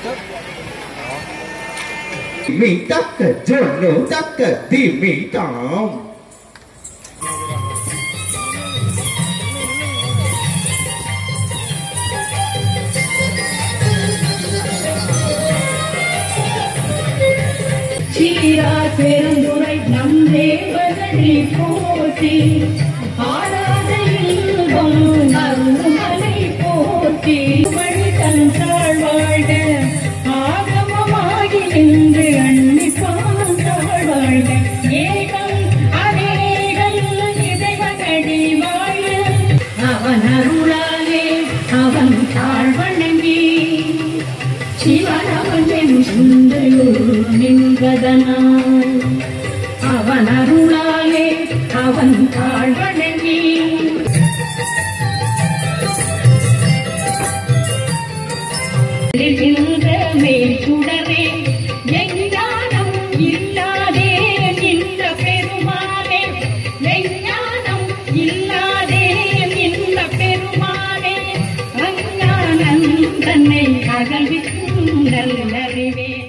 mi tắc cả cho nó tắc cả thì mi tỏng சீரா பெருந்துரை நம் தேவதனை போற்றி ஆடாத இன்பம் அருள்மலை போற்றி வழி தந்தாள் வாழ்க ஆகமமாகி நின்று அண்ணி பாந்தாள் வாழ்க ஏகம் அநேகம் இறைவனடி வாழ அவன் அருளாலே அவன் தாழ் வணங்கி சிவனவன் சுந்தையூர் நின்றதனால் அவன் அருளாலே அவன் தாழ் வணங்கி நின்ற மேல் சுடரே எஞ்ஞானம் இல்லாதே நின்ற பெருமானே எஞ்ஞானம் இல்லாதே நின்ற பெருமானே அஞ்ஞானம் தன்னை அகழ்விக்கும் நல்லறிவே